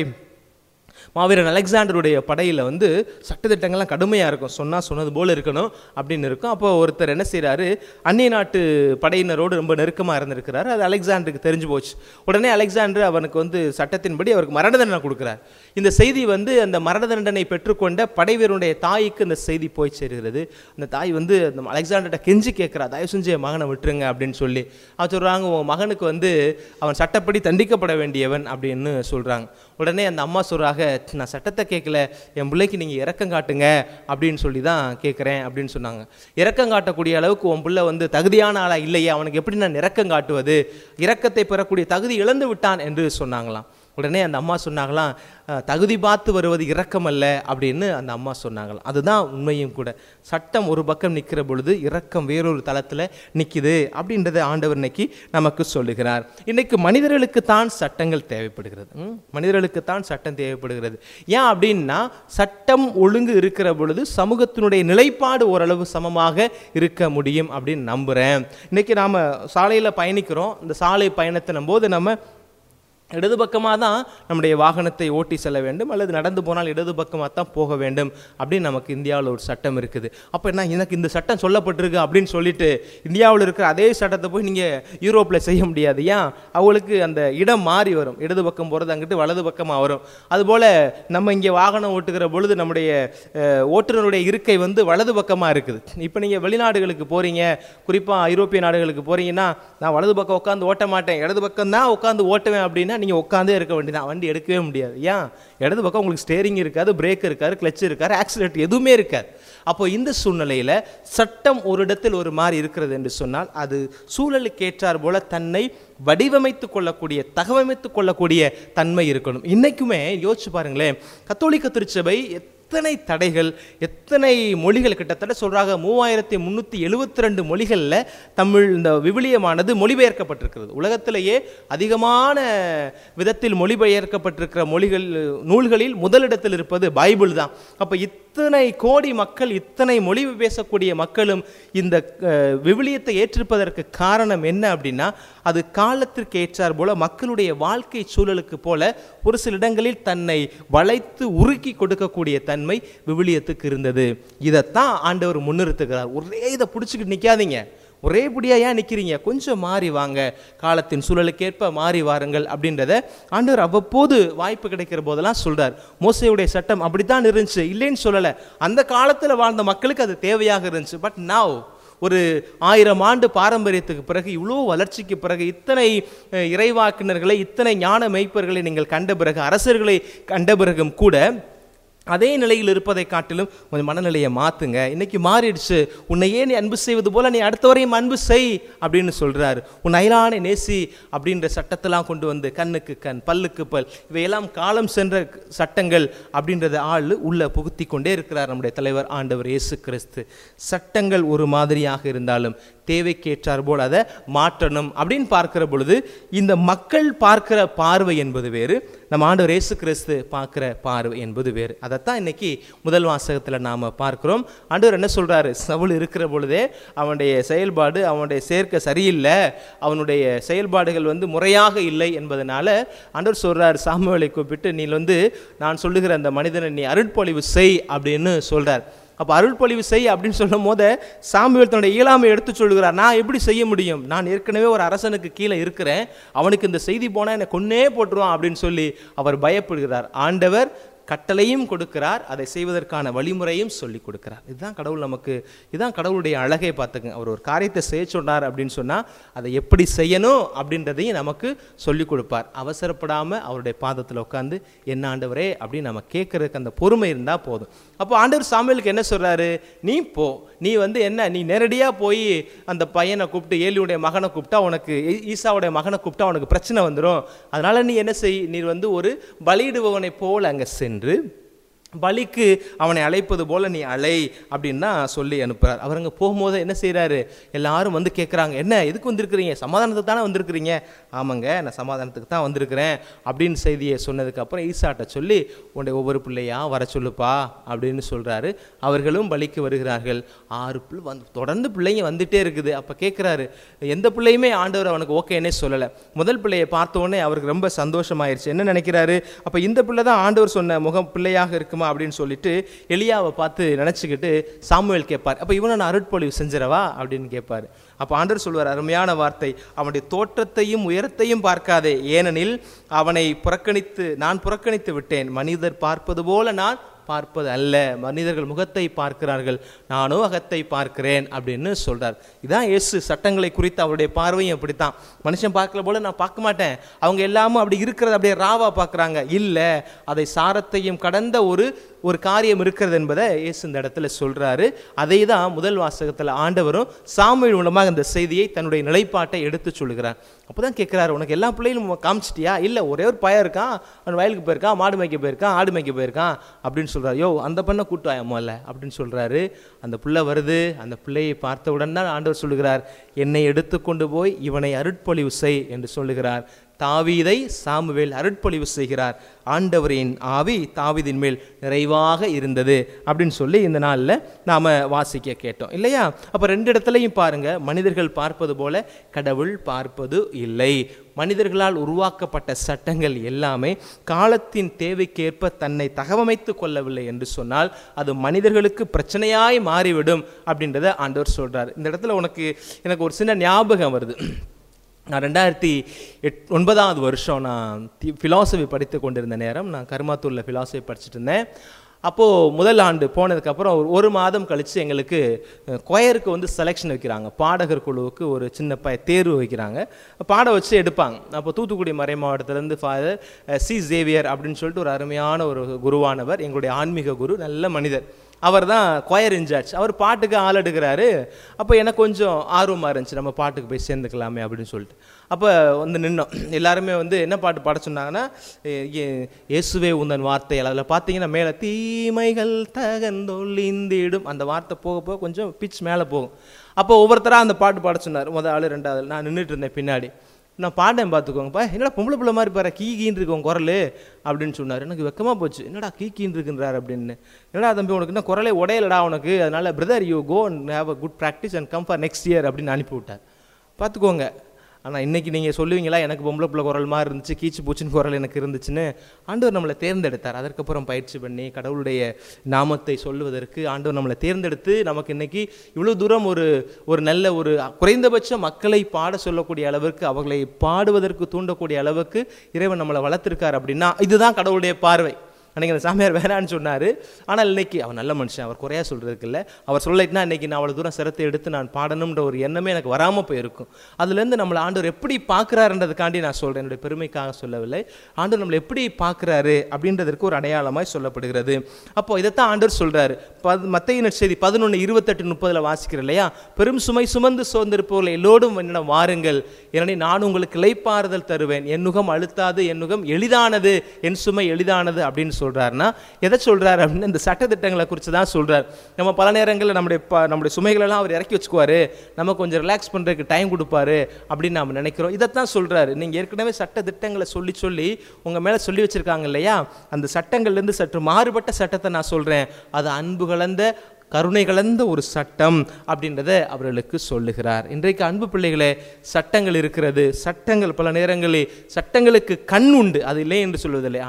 மாவீரன் அலெக்சாண்டருடைய படையில் வந்து சட்டத்திட்டங்கள்லாம் கடுமையாக இருக்கும் சொன்னால் சொன்னது போல் இருக்கணும் அப்படின்னு இருக்கும் அப்போ ஒருத்தர் என்ன செய்கிறாரு அந்நிய நாட்டு படையினரோடு ரொம்ப நெருக்கமாக இருந்திருக்கிறாரு அது அலெக்சாண்டருக்கு தெரிஞ்சு போச்சு உடனே அலெக்சாண்டர் அவனுக்கு வந்து சட்டத்தின்படி அவருக்கு மரண தண்டனை கொடுக்குறார் இந்த செய்தி வந்து அந்த மரண தண்டனை பெற்றுக்கொண்ட படைவீரனுடைய தாய்க்கு இந்த செய்தி போய் சேர்கிறது அந்த தாய் வந்து அந்த அலெக்சாண்டர்கிட்ட கெஞ்சி கேட்குறா தயவு செஞ்சு என் மகனை விட்டுருங்க அப்படின்னு சொல்லி அவன் சொல்கிறாங்க உன் மகனுக்கு வந்து அவன் சட்டப்படி தண்டிக்கப்பட வேண்டியவன் அப்படின்னு சொல்கிறாங்க உடனே அந்த அம்மா சொல்கிறாங்க நான் சட்டத்தை கேட்கல என் பிள்ளைக்கு நீங்கள் இறக்கம் காட்டுங்க அப்படின்னு சொல்லி தான் கேட்குறேன் அப்படின்னு சொன்னாங்க இறக்கம் காட்டக்கூடிய அளவுக்கு உன் பிள்ளை வந்து தகுதியான ஆளா இல்லையே அவனுக்கு எப்படி நான் இறக்கம் காட்டுவது இரக்கத்தை பெறக்கூடிய தகுதி இழந்து விட்டான் என்று சொன்னாங்களாம் உடனே அந்த அம்மா சொன்னாங்களாம் "அஹ், தகுதி பார்த்து வருவது இரக்கம் அல்ல அப்படின்னு அந்த அம்மா சொன்னாங்களாம் அதுதான் உண்மையும் கூட சட்டம் ஒரு பக்கம் நிற்கிற பொழுது இரக்கம் வேறொரு தளத்தில் நிற்கிது அப்படின்றத ஆண்டவர் இன்னைக்கு நமக்கு சொல்லுகிறார் இன்னைக்கு மனிதர்களுக்கு தான் சட்டங்கள் தேவைப்படுகிறது ம், மனிதர்களுக்கு தான் சட்டம் தேவைப்படுகிறது ஏன் அப்படின்னா சட்டம் ஒழுங்கு இருக்கிற பொழுது சமூகத்தினுடைய நிலைப்பாடு ஓரளவு சமமாக இருக்க முடியும் அப்படின்னு நம்புகிறேன் இன்னைக்கு நாம் சாலையில் பயணிக்கிறோம் இந்த சாலை பயணத்தினும் போது நம்ம இடது பக்கமாக தான் நம்முடைய வாகனத்தை ஓட்டி செல்ல வேண்டும் அல்லது நடந்து போனால் இடது பக்கமாக தான் போக வேண்டும் அப்படின்னு நமக்கு இந்தியாவில் ஒரு சட்டம் இருக்குது அப்போ என்ன எனக்கு இந்த சட்டம் சொல்லப்பட்டிருக்கு அப்படின்னு சொல்லிட்டு இந்தியாவில் இருக்கிற அதே சட்டத்தை போய் நீங்கள் யூரோப்பில் செய்ய முடியாது ஏன் அவங்களுக்கு அந்த இடம் மாறி வரும் இடது பக்கம் போகிறது அங்கிட்டு வலது பக்கமாக வரும் அதுபோல் நம்ம இங்கே வாகனம் ஓட்டுகிற பொழுது நம்முடைய அஹ், ஓட்டுநருடைய இருக்கை வந்து வலது பக்கமாக இருக்குது இப்போ நீங்கள் வெளிநாடுகளுக்கு போகிறீங்க குறிப்பாக ஐரோப்பிய நாடுகளுக்கு போகிறீங்கன்னா நான் வலது பக்கம் உட்காந்து ஓட்ட மாட்டேன் இடது பக்கம் தான் உட்காந்து ஓட்டுவேன் அப்படின்னா நீங்கள் உட்காந்தே இருக்க வேண்டியதான் வண்டி எடுக்கவே முடியாது ஏன் இடது பக்கம் உங்களுக்கு ஸ்டேரிங் இருக்காது பிரேக் இருக்காது கிளச் இருக்காது ஆக்சிலேட்டர் எதுவுமே இருக்காது அப்போ இந்த சூழ்நிலையில் சட்டம் ஒரு இடத்தில் ஒரு மாதிரி இருக்கிறது என்று சொன்னால் அது சூழலுக்கு ஏற்றார் போல தன்னை வடிவமைத்து கொள்ளக்கூடிய தகவமைத்து கொள்ளக்கூடிய தன்மை இருக்கணும் இன்னைக்குமே யோசிச்சு பாருங்களேன் கத்தோலிக்க திருச்சபை எத்தனை தடைகள் எத்தனை மொழிகள் கிட்டத்தட்ட சொல்றாங்க மூவாயிரத்தி முந்நூற்றி எழுபத்தி ரெண்டு மொழிகளில் தமிழ் இந்த விவிலியமானது மொழிபெயர்க்கப்பட்டிருக்கிறது உலகத்திலேயே அதிகமான விதத்தில் மொழிபெயர்க்கப்பட்டிருக்கிற மொழிகள் நூல்களில் முதலிடத்தில் இருப்பது பைபிள் தான் அப்போ இத்தனை கோடி மக்கள் இத்தனை மொழி பேசக்கூடிய மக்களும் இந்த அஹ், விவிலியத்தை ஏற்றிருப்பதற்கு காரணம் என்ன அப்படின்னா அது காலத்திற்கு ஏற்றார் போல மக்களுடைய வாழ்க்கை சூழலுக்கு போல ஒரு சில இடங்களில் தன்னை வளைத்து உருக்கி கொடுக்கக்கூடிய தன்மை விவிலியத்துக்கு இருந்தது இதைத்தான் ஆண்டவர் முன்னிறுத்துகிறார் ஒரே இதை பிடிச்சிக்கிட்டு நிற்காதீங்க ஒரே படியா ஏன் நிற்கிறீங்க கொஞ்சம் மாறி வாங்க காலத்தின் சூழலுக்கேற்ப மாறி வாருங்கள் அப்படின்றத ஆண்டவர் அவ்வப்போது வாய்ப்பு கிடைக்கிற போதெல்லாம் சொல்றார் மோசையுடைய சட்டம் அப்படித்தான் இருந்துச்சு இல்லைன்னு சொல்லலை அந்த காலத்தில் வாழ்ந்த மக்களுக்கு அது தேவையாக இருந்துச்சு பட் நாவ் ஒரு ஆயிரம் ஆண்டு பாரம்பரியத்துக்கு பிறகு இவ்வளோ வளர்ச்சிக்கு பிறகு இத்தனை அஹ், இறைவாக்கினர்களை இத்தனை ஞான மெய்ப்பர்களை நீங்கள் கண்ட பிறகு அரசர்களை கண்ட பிறகும் கூட அதே நிலையில் இருப்பதை காட்டிலும் கொஞ்சம் மனநிலையை மாற்றுங்க இன்னைக்கு மாறிடுச்சு உன்னையே நீ அன்பு செய்வது போல நீ அடுத்தவரையும் அன்பு செய் அப்படின்னு சொல்றாரு உன் அயலானை நேசி அப்படின்ற சட்டத்தெல்லாம் கொண்டு வந்து கண்ணுக்கு கண் பல்லுக்கு பல் இவையெல்லாம் காலம் சென்ற சட்டங்கள் அப்படின்றத ஆள் உள்ள புகுத்தி கொண்டே இருக்கிறார் நம்முடைய தலைவர் ஆண்டவர் இயேசு கிறிஸ்து சட்டங்கள் ஒரு மாதிரியாக இருந்தாலும் தேவைக்கேற்றார் போல் அதை மாற்றணும் அப்படின்னு பார்க்கிற பொழுது இந்த மக்கள் பார்க்கிற பார்வை என்பது வேறு நம்ம ஆண்டவர் இயேசு கிறிஸ்து பார்க்கிற பார்வை என்பது வேறு அதைத்தான் இன்னைக்கு முதல் வாசகத்தில் நாம் பார்க்கிறோம் ஆண்டவர் என்ன சொல்றாரு சவுல் இருக்கிற பொழுதே அவனுடைய செயல்பாடு அவனுடைய சேர்க்கை சரியில்லை அவனுடைய செயல்பாடுகள் வந்து முறையாக இல்லை என்பதனால ஆண்டவர் சொல்றார் சாமுவேலை கூப்பிட்டு நீ வந்து நான் சொல்லுகிற அந்த மனிதனை நீ அருட்பொழிவு செய் அப்படின்னு சொல்றார் அப்போ அருள்பொழிவு செய் அப்படின்னு சொல்லும் போது சாமுவேல் தன்னுடைய இயலாமை எடுத்து சொல்லுகிறார் நான் எப்படி செய்ய முடியும் நான் ஏற்கனவே ஒரு அரசனுக்கு கீழே இருக்கிறேன் அவனுக்கு இந்த செய்தி போனால் என்னை கொன்னே போட்டுருவான் அப்படின்னு சொல்லி அவர் பயப்படுகிறார் ஆண்டவர் கட்டளையும் கொடுக்கிறார் அதை செய்வதற்கான வழிமுறையும் சொல்லி கொடுக்கிறார் இதுதான் கடவுள் நமக்கு இதுதான் கடவுளுடைய அழகை பார்த்துக்கங்க அவர் ஒரு காரியத்தை செய்ய சொன்னார் அப்படின்னு சொன்னால் அதை எப்படி செய்யணும் அப்படின்றதையும் நமக்கு சொல்லி கொடுப்பார் அவசரப்படாமல் அவருடைய பாதத்தில் உட்காந்து என்ன ஆண்டவரே அப்படின்னு நம்ம கேட்கறதுக்கு அந்த பொறுமை இருந்தால் போதும் அப்போ ஆண்டவர் சாமுவேலுக்கு என்ன சொல்றாரு நீ போ நீ வந்து என்ன நீ நேரடியாக போய் அந்த பையனை கூப்பிட்டு ஏலியுடைய மகனை கூப்பிட்டா உனக்கு ஈ- ஈசாவுடைய மகனை கூப்பிட்டா உனக்கு பிரச்சனை வந்துடும் அதனால நீ என்ன செய் நீ வந்து ஒரு பலியிடுபவனை போல் அங்கே சென்று பலிக்கு அவனை அழைப்பது போல நீ அழை அப்படின்னு தான் சொல்லி அனுப்புறார் அவர் அங்கே போகும்போது என்ன செய்றாரு எல்லாரும் வந்து கேட்குறாங்க என்ன எதுக்கு வந்திருக்கிறீங்க சமாதானத்துக்கு தானே வந்திருக்கிறீங்க ஆமாங்க நான் சமாதானத்துக்கு தான் வந்திருக்கிறேன் அப்படின்னு செய்தியை சொன்னதுக்கு அப்புறம் ஈசாட்ட சொல்லி உன்னுடைய ஒவ்வொரு பிள்ளையா வர சொல்லுப்பா அப்படின்னு சொல்றாரு அவர்களும் பலிக்கு வருகிறார்கள் ஆறு பிள்ளை வந்து தொடர்ந்து பிள்ளைங்க வந்துட்டே இருக்குது அப்போ கேட்குறாரு எந்த பிள்ளையுமே ஆண்டவர் அவனுக்கு ஓகேன்னே சொல்லலை முதல் பிள்ளையை பார்த்த உடனே அவருக்கு ரொம்ப சந்தோஷமாயிருச்சு என்ன நினைக்கிறாரு அப்போ இந்த பிள்ளை தான் ஆண்டவர் சொன்ன முகம் பிள்ளையாக இருக்குமா அப்படின்னு சொல்லிட்டு எலியாவை பார்த்து நினச்சிக்கிட்டு சாமுவேல் கேட்பார் அப்போ இவனை நான் அருட்பொழிவு செஞ்சிடவா அப்படின்னு கேட்பார் அப்போ ஆண்டவர் சொல்வார் அருமையான வார்த்தை அவனுடைய தோற்றத்தையும் உயரத்தையும் பார்க்காதே ஏனெனில் அவனை புறக்கணித்து நான் புறக்கணித்து விட்டேன் மனிதர் பார்ப்பது போல நான் பார்ப்பது அல்ல மனிதர்கள் முகத்தை பார்க்கிறார்கள் நானோ அகத்தை பார்க்கிறேன் அப்படின்னு சொல்றார் இதான் இயேசு சட்டங்களை குறித்து அவருடைய பார்வையும் அப்படித்தான் மனுஷன் பார்க்கல போல நான் பார்க்க மாட்டேன் அவங்க எல்லாமும் அப்படி இருக்கிறத அப்படியே ராவா பார்க்குறாங்க இல்லை அதை சாரத்தையும் கடந்த ஒரு ஒரு காரியம் இருக்கிறது என்பதை இயேசு இந்த இடத்துல சொல்றாரு அதை தான் முதல் வாசகத்தில் ஆண்டவரும் சாமுவேல் மூலமாக இந்த செய்தியை தன்னுடைய நிலைப்பாட்டை எடுத்து சொல்லுகிறார் அப்பதான் கேட்குறாரு உனக்கு எல்லா பிள்ளைகளும் காமிச்சிட்டியா இல்லை ஒரே ஒரு பையன் இருக்கான் அவன் வயலுக்கு போயிருக்கான் மாடு மேய்க்க போயிருக்கான் ஆடு மேய்க்க போயிருக்கான் அப்படின்னு சொல்றாரு யோ அந்த பண்ணை கூட்டு வாயமோல்ல அப்படின்னு சொல்றாரு அந்த பிள்ளை வருது அந்த பிள்ளையை பார்த்தவுடன் தான் ஆண்டவர் சொல்லுகிறார் என்னை எடுத்துக்கொண்டு போய் இவனை அருட்பொழிவு செய் என்று சொல்லுகிறார் தாவீதை சாமுவேல் அருட்பொழிவு செய்கிறார் ஆண்டவரின் ஆவி தாவீதின் மேல் நிறைவாக இருந்தது அப்படின்னு சொல்லி இந்த நாளில் நாம் வாசிக்க கேட்டோம் இல்லையா அப்போ ரெண்டு இடத்துலையும் பாருங்க மனிதர்கள் பார்ப்பது போல கடவுள் பார்ப்பது இல்லை மனிதர்களால் உருவாக்கப்பட்ட சட்டங்கள் எல்லாமே காலத்தின் தேவைக்கேற்ப தன்னை தகவமைத்து கொள்ளவில்லை என்று சொன்னால் அது மனிதர்களுக்கு பிரச்சனையாய் மாறிவிடும் அப்படின்றத ஆண்டவர் சொல்றார் இந்த இடத்துல உனக்கு எனக்கு ஒரு சின்ன ஞாபகம் வருது நான் ரெண்டாயிரத்தி எட் ஒன்பதாவது வருஷம் நான் ஃபிலாசபி படித்து கொண்டிருந்த நேரம் நான் கருமாத்தூரில் ஃபிலாசபி படிச்சுட்டு இருந்தேன் அப்போது முதல் ஆண்டு போனதுக்கப்புறம் ஒரு ஒரு மாதம் கழித்து எங்களுக்கு கொயருக்கு வந்து செலெக்ஷன் வைக்கிறாங்க பாடகர் குழுவுக்கு ஒரு சின்ன ப தேர்வு வைக்கிறாங்க பாட வச்சு எடுப்பாங்க அப்போ தூத்துக்குடி மறை மாவட்டத்திலேருந்து ஃபாதர் சி ஜேவியர் அப்படின்னு சொல்லிட்டு ஒரு அருமையான ஒரு குருவானவர் எங்களுடைய ஆன்மீக குரு நல்ல மனிதர் அவர் தான் கொயர் இன்சார்ஜ் அவர் பாட்டுக்கு ஆள் எடுக்கிறாரு அப்போ எனக்கு கொஞ்சம் ஆர்வமாக இருந்துச்சு நம்ம பாட்டுக்கு போய் சேர்ந்துக்கலாமே அப்படின்னு சொல்லிட்டு அப்போ வந்து நின்னோம் எல்லாருமே வந்து என்ன பாட்டு பாட சொன்னாங்கன்னா எ- எ- இயேசுவே உந்தன் வார்த்தை அதில் பார்த்தீங்கன்னா மேலே தீமைகள் தகந்தொழிந்திடும் அந்த வார்த்தை போக போக கொஞ்சம் பிச் மேலே போகும் அப்போ ஒவ்வொருத்தராக அந்த பாட்டு பாட சொன்னார் முதல் ஆள் ரெண்டாவது ஆள். நான் நின்றுட்டு இருந்தேன் பின்னாடி நான் பாட்டேன் பார்த்துக்கோங்கப்பா என்னடா பொம்பளை பிள்ளை மாதிரி பாரு கீ கீன்னு இருக்கு உன் குரல் அப்படின்னு சொன்னார் எனக்கு வெக்கமாக போச்சு என்னடா கீ கீன்னு இருக்குன்றார் அப்படின்னு என்னடா தம்பி உனக்கு என்ன குரலே உடையலடா உனக்கு அதனால brother you go and have a good practice and come for next year அப்படின்னு அனுப்பி விட்டார் பார்த்துக்கோங்க ஆனால் இன்னைக்கு நீங்கள் சொல்லுவீங்களா எனக்கு பொம்பளை பிள்ளை குரல் மாதிரி இருந்துச்சு கீச்சு பூச்சின்னு குரல் எனக்கு இருந்துச்சுன்னு ஆண்டவர் நம்மளை தேர்ந்தெடுத்தார் அதற்கப்புறம் பயிற்சி பண்ணி கடவுளுடைய நாமத்தை சொல்லுவதற்கு ஆண்டவர் நம்மளை தேர்ந்தெடுத்து நமக்கு இன்னைக்கு இவ்வளோ தூரம் ஒரு ஒரு நல்ல ஒரு குறைந்தபட்ச மக்களை பாட சொல்லக்கூடிய அளவுக்கு அவர்களை பாடுவதற்கு தூண்டக்கூடிய அளவுக்கு இறைவன் நம்மளை வளர்த்திருக்கார் அப்படின்னா இதுதான் கடவுளுடைய பார்வை அன்றைக்கி அந்த சாமியார் வேணான்னு சொன்னார் ஆனால் இன்னைக்கு அவர் நல்ல மனுஷன் அவர் குறையா சொல்கிறதுக்கு இல்லை அவர் சொல்லலைன்னா இன்னைக்கு நான் அவ்வளோ தூரம் சிரத்தை எடுத்து நான் பாடணுன்ற ஒரு எண்ணமே எனக்கு வராமல் போயிருக்கும் அதுலேருந்து நம்மளை ஆண்டவர் எப்படி பார்க்குறாருன்றதுக்காண்டி நான் சொல்கிறேன் என்னுடைய பெருமைக்காக சொல்லவில்லை ஆண்டவர் நம்மளை எப்படி பார்க்குறாரு அப்படின்றதற்கு ஒரு அடையாளமாய் சொல்லப்படுகிறது அப்போ இதைத்தான் ஆண்டவர் சொல்கிறாரு பத் மத்திய செய்தி பதினொன்று இருபத்தெட்டு முப்பதில் வாசிக்கிறேன் இல்லையா பெரும் சுமை சுமந்து சோர்ந்திருப்பவர்கள் எல்லோரும் என்னிடம் வாருங்கள் எனவே நான் உங்களுக்கு இளைப்பாறுதல் தருவேன் என் நுகம் அழுத்தாது என் நுகம் எளிதானது என் சுமை எளிதானது அப்படின்னு சொல்றாருன்னா எதை சொல்றாரு அப்படின்னு இந்த சட்டத்திட்டங்களை குறித்து தான் சொல்றார் நம்ம பல நேரங்களில் நம்முடைய ப நம்முடைய சுமைகளெல்லாம் அவர் இறக்கி வச்சுக்குவாரு நம்ம கொஞ்சம் ரிலாக்ஸ் பண்ணுறதுக்கு டைம் கொடுப்பாரு அப்படின்னு நாம் நினைக்கிறோம் இதைத்தான் சொல்றாரு நீங்கள் ஏற்கனவே சட்ட திட்டங்களை சொல்லி சொல்லி உங்கள் மேலே சொல்லி வச்சிருக்காங்க இல்லையா அந்த சட்டங்கள்லேருந்து சற்று மாறுபட்ட சட்டத்தை நான் சொல்கிறேன் அது அன்பு கலந்த கருணை கலந்த ஒரு சட்டம் அப்படின்றத அவர்களுக்கு சொல்லுகிறார் இன்றைக்கு அன்பு பிள்ளைகளே சட்டங்கள் இருக்கிறது சட்டங்கள் பல நேரங்களில் சட்டங்களுக்கு கண் உண்டு அது இல்லை என்று சொல்வதில்லை ஆனால்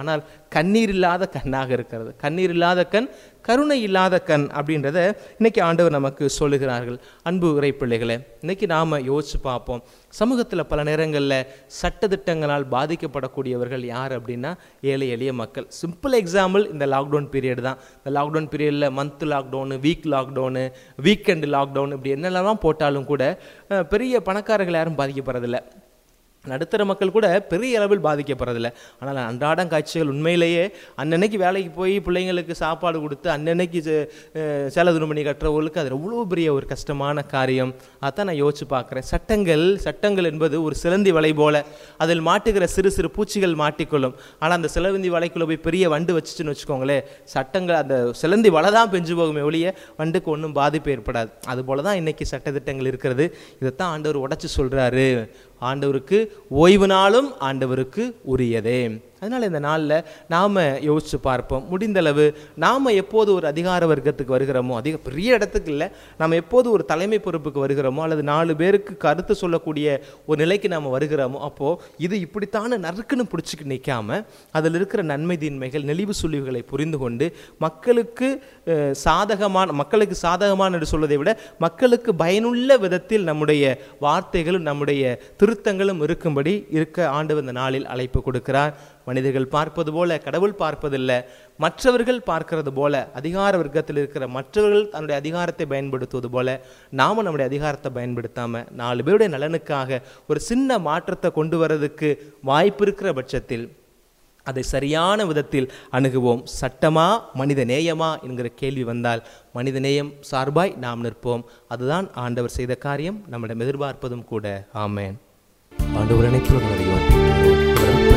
கண்ணீர் இல்லாத கண்ணாக இருக்கிறது கண்ணீர் இல்லாத கண் கருணை இல்லாத கண் அப்படின்றத இன்னைக்கு ஆண்டவர் நமக்கு சொல்லுகிறார்கள் அன்பு உரை பிள்ளைகளே இன்னைக்கு நாம் யோசிச்சு பார்ப்போம் சமூகத்தில் பல நேரங்களில் சட்டதிட்டங்களால் பாதிக்கப்படக்கூடியவர்கள் யார் அப்படின்னா ஏழை எளிய மக்கள் சிம்பிள் எக்ஸாம்பிள் இந்த லாக்டவுன் பீரியட் தான் இந்த லாக்டவுன் பீரியடில் month lockdown week lockdown weekend lockdown இப்படி என்னெல்லாம் போட்டாலும் கூட அஹ், பெரிய பணக்காரர்கள் யாரும் பாதிக்கப்படுறதில்ல நடுத்தர மக்கள் கூட பெரிய அளவில் பாதிக்கப்படுறதில்ல ஆனால் அன்றாடம் காட்சிகள் உண்மையிலேயே அன்னன்னைக்கு வேலைக்கு போய் பிள்ளைங்களுக்கு சாப்பாடு கொடுத்து அன்னன்னைக்கு சே- அஹ் சேலை துணிமணி கட்டுறவங்களுக்கு அது எவ்வளோ பெரிய ஒரு கஷ்டமான காரியம் அதான் நான் யோசிச்சு பார்க்குறேன் சட்டங்கள் சட்டங்கள் என்பது ஒரு சிலந்தி வலை போல அதில் மாட்டுகிற சிறு சிறு பூச்சிகள் மாட்டிக்கொள்ளும் ஆனால் அந்த சிலந்தி வலைக்குள்ளே போய் பெரிய வண்டு வச்சுச்சுன்னு வச்சுக்கோங்களேன் சட்டங்கள் அந்த சிலந்தி வலை தான் பெஞ்சு போகுமே ஒழிய வண்டுக்கு ஒன்றும் பாதிப்பு ஏற்படாது அதுபோல தான் இன்னைக்கு சட்டத்திட்டங்கள் இருக்கிறது இதைத்தான் ஆண்டவர் உடைச்சு சொல்றாரு ஆண்டவருக்கு ஓய்வு நாளும் ஆண்டவருக்கு உரியதே அதனால் இந்த நாளில் நாம் யோசித்து பார்ப்போம் முடிந்தளவு நாம் எப்போது ஒரு அதிகார வர்க்கத்துக்கு வருகிறோமோ அதிக பெரிய இடத்துக்கு இல்லை நாம் எப்போது ஒரு தலைமை பொறுப்புக்கு வருகிறோமோ அல்லது நாலு பேருக்கு கருத்து சொல்லக்கூடிய ஒரு நிலைக்கு நாம் வருகிறோமோ அப்போது இது இப்படித்தான நறுக்குன்னு பிடிச்சிக்கு நிற்காம அதில் இருக்கிற நன்மை தீன்மைகள் நெளிவு சுழிவுகளை புரிந்து கொண்டு மக்களுக்கு அஹ், சாதகமான மக்களுக்கு சாதகமான என்று சொல்வதை விட மக்களுக்கு பயனுள்ள விதத்தில் நம்முடைய வார்த்தைகளும் நம்முடைய திருத்தங்களும் இருக்கும்படி இருக்க ஆண்டவர் இந்த நாளில் அழைப்பு கொடுக்கிறார் மனிதர்கள் பார்ப்பது போல கடவுள் பார்ப்பதில்லை மற்றவர்கள் பார்க்கிறது போல அதிகார வர்க்கத்தில் இருக்கிற மற்றவர்கள் தன்னுடைய அதிகாரத்தை பயன்படுத்துவது போல நாம நம்முடைய அதிகாரத்தை பயன்படுத்தாம நாலு பேருடைய நலனுக்காக ஒரு சின்ன மாற்றத்தை கொண்டு வரதுக்கு வாய்ப்பு இருக்கிற பட்சத்தில் அதை சரியான விதத்தில் அணுகுவோம் சட்டமா மனித நேயமா என்கிற கேள்வி வந்தால் மனித நேயம் சார்பாய் நாம் நிற்போம் அதுதான் ஆண்டவர் செய்த காரியம் நம்மிடம் எதிர்பார்ப்பதும் கூட ஆமேன் ஆண்டவர் அனைத்து நிறைவான்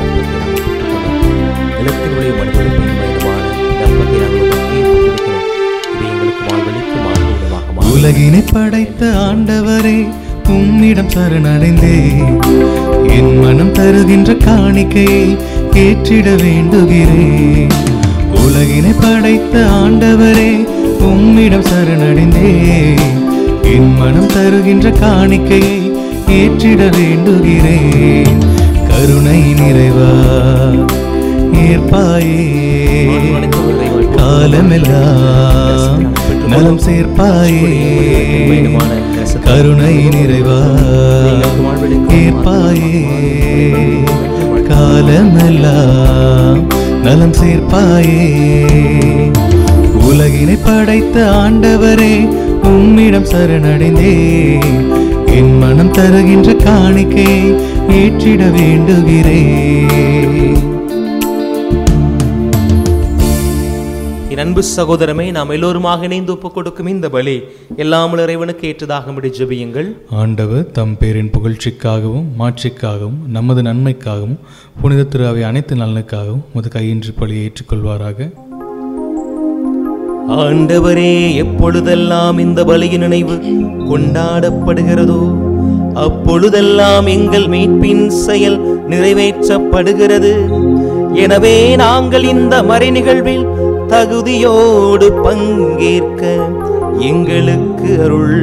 நிலத்தினுடைய மனிதர்களுக்கு பயணமான தர்மத்தை நாங்கள் உமக்கே ஒப்புக்கொடுக்கிறோம். இது எங்களுக்கு வாழ்வழிக்கும் ஆசீர்வாதமாக மாறும். உலகினை படைத்த ஆண்டவரே உம்மிடம் சரணடைந்தே என் மனம் தருகின்ற காணிக்கையை ஏற்றிட வேண்டுகிறேன் உலகினை படைத்த ஆண்டவரே உம்மிடம் சரணடைந்தே என் மனம் தருகின்ற காணிக்கையை ஏற்றிட வேண்டுகிறேன் கருணை நிறைவா ஏற்பாயே காலமெல்லாம் நலம் சேர்ப்பாயே கருணை நிறைவா ஏற்பாயே காலமெல்லாம் நலம் சேர்ப்பாயே உலகினை படைத்த ஆண்டவரே உம்மிடம் சரணடைந்தே என் மனம் தருகின்ற காணிக்கை ஏற்றிட வேண்டுகிறேன் என் அன்பு சகோதரமே நாம் எல்லோருமாக இணைந்து ஒப்புக் கொடுக்கும் இந்த பலி எல்லாம் இறைவனுக்கு ஏற்றதாகும்படி ஜெபியுங்கள் ஆண்டவர் தம் பேரின் புகழ்ச்சிக்காகவும் மாட்சிக்காகவும் நமது நன்மைக்காகவும் புனித திருவை அனைத்து நலனுக்காகவும் உமது கையின்றி பலியை ஏற்றுக்கொள்வாராக ஆண்டவரே எப்பொழுதெல்லாம் இந்த பலியின் நினைவு கொண்டாடப்படுகிறதோ அப்பொழுதெல்லாம் எங்கள் மீட்பின் செயல் நிறைவேற்றப்படுகிறது எனவே நாங்கள் இந்த மறை நிகழ்வில் தகுதியோடு பங்கேற்க எங்களுக்கு அருள்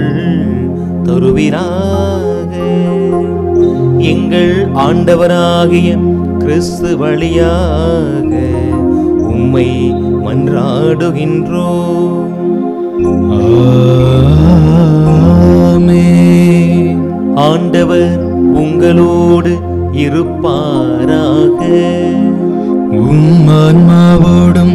தருவீராக எங்கள் ஆண்டவராகிய கிறிஸ்து வழியாக உம்மை மன்றாடுகின்றோம் ஆமென். ஆண்டவர் உங்களோடு இருப்பாராக உம் ஆன்மாவோடும்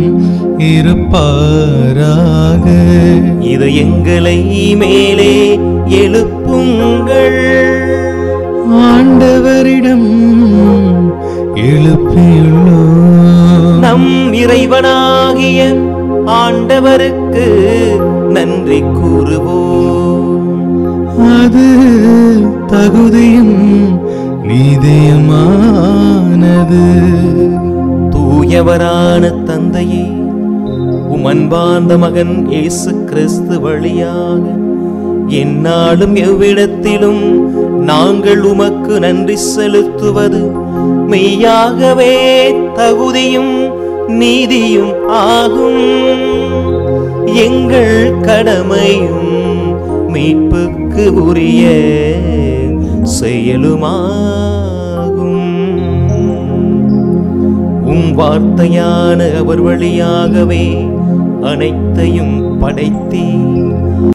இருப்பாராக இது எங்களை மேலே எழுப்புங்கள் ஆண்டவரிடம் எழுப்பியுள்ளோம் நம் இறைவனாகிய ஆண்டவருக்கு நன்றி கூறுவோம் அது தகுதியும் நீதியமானது தூயவரான தந்தையே உம் அன்பார்ந்த மகன் இயேசு கிறிஸ்து வழியாக எந்நாளும் எவ்விடத்திலும் நாங்கள் உமக்கு நன்றி செலுத்துவது மெய்யாகவே தகுதியும் நீதியும் ஆகும் எங்கள் கடமையும் மீட்புக்கு உரிய செயலுமாகும் உம் வார்த்தையான அவர் வழியாகவே அனைத்தையும் படைத்தீர்